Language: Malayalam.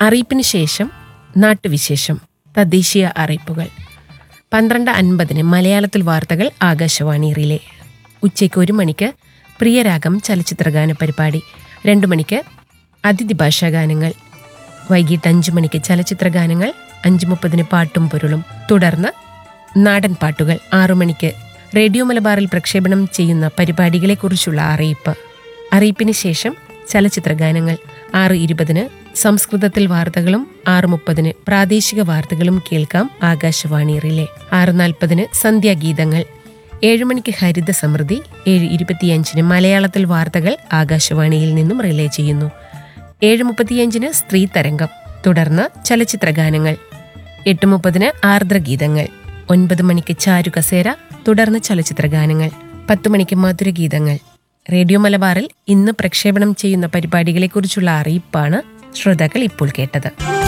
അറിയിപ്പിന് ശേഷം നാട്ടുവിശേഷം തദ്ദേശീയ അറിയിപ്പുകൾ പന്ത്രണ്ട് അൻപതിന് മലയാളത്തിൽ വാർത്തകൾ ആകാശവാണി റിലേ ഉച്ചയ്ക്ക് ഒരു മണിക്ക് പ്രിയരാഗം ചലച്ചിത്രഗാന പരിപാടി രണ്ടു മണിക്ക് അതിഥി ഭാഷാ ഗാനങ്ങൾ വൈകിട്ട് അഞ്ചു മണിക്ക് ചലച്ചിത്ര ഗാനങ്ങൾ അഞ്ചു മുപ്പതിന് പാട്ടും പൊരുളും തുടർന്ന് നാടൻ പാട്ടുകൾ ആറു മണിക്ക് റേഡിയോ മലബാറിൽ പ്രക്ഷേപണം ചെയ്യുന്ന പരിപാടികളെക്കുറിച്ചുള്ള അറിയിപ്പ് അറിയിപ്പിന് ശേഷം ചലച്ചിത്ര ഗാനങ്ങൾ ആറ് ഇരുപതിന് സംസ്കൃതത്തിൽ വാർത്തകളും ആറ് മുപ്പതിന് പ്രാദേശിക വാർത്തകളും കേൾക്കാം ആകാശവാണി റിലേ ആറ് നാൽപ്പതിന് സന്ധ്യാഗീതങ്ങൾ ഏഴ് മണിക്ക് ഹരിത സമൃദ്ധി ഏഴ് ഇരുപത്തിയഞ്ചിന് മലയാളത്തിൽ വാർത്തകൾ ആകാശവാണിയിൽ നിന്നും റിലേ ചെയ്യുന്നു ഏഴ് മുപ്പത്തിയഞ്ചിന് സ്ത്രീ തരംഗം തുടർന്ന് ചലച്ചിത്ര ഗാനങ്ങൾ എട്ട് മുപ്പതിന് ആർദ്രഗീതങ്ങൾ ഒൻപത് മണിക്ക് ചാരു കസേര തുടർന്ന് ചലച്ചിത്ര ഗാനങ്ങൾ പത്ത് മണിക്ക് മധുരഗീതങ്ങൾ റേഡിയോ മലബാറിൽ ഇന്ന് പ്രക്ഷേപണം ചെയ്യുന്ന പരിപാടികളെക്കുറിച്ചുള്ള അറിയിപ്പാണ് ശ്രോതാക്കൾ ഇപ്പോൾ കേട്ടത്